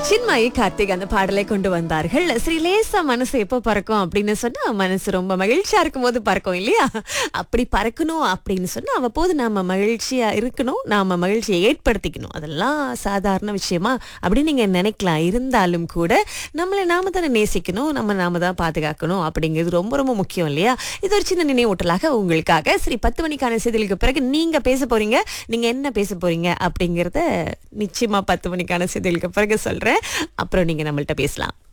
சின்மயி கார்த்திக் அந்த பாடலை கொண்டு வந்தார்கள் ஸ்ரீ லேசா மனசு எப்போ பறக்கும் அப்படின்னு சொன்னா மனசு ரொம்ப மகிழ்ச்சியா இருக்கும் போது பறக்கும் இல்லையா அப்படி பறக்கணும் அப்படின்னு சொன்னா அவ்வப்போது நாம மகிழ்ச்சியா இருக்கணும் நாம மகிழ்ச்சியை ஏற்படுத்திக்கணும் அதெல்லாம் சாதாரண விஷயமா அப்படின்னு நீங்க நினைக்கலாம் இருந்தாலும் கூட நம்மளை நாம தானே நேசிக்கணும் நம்ம நாம தான் பாதுகாக்கணும் அப்படிங்கிறது ரொம்ப ரொம்ப முக்கியம் இல்லையா இது ஒரு சின்ன நினைவூட்டலாக உங்களுக்காக சரி பத்து மணிக்கான செய்திகளுக்கு பிறகு நீங்க பேச போறீங்க நீங்க என்ன பேச போறீங்க அப்படிங்கறத நிச்சயமா பத்து மணிக்கான செய்திகளுக்கு பிறகு சொல்றேன் அப்புறம் நீங்க நம்மள்ட்ட பேசலாம்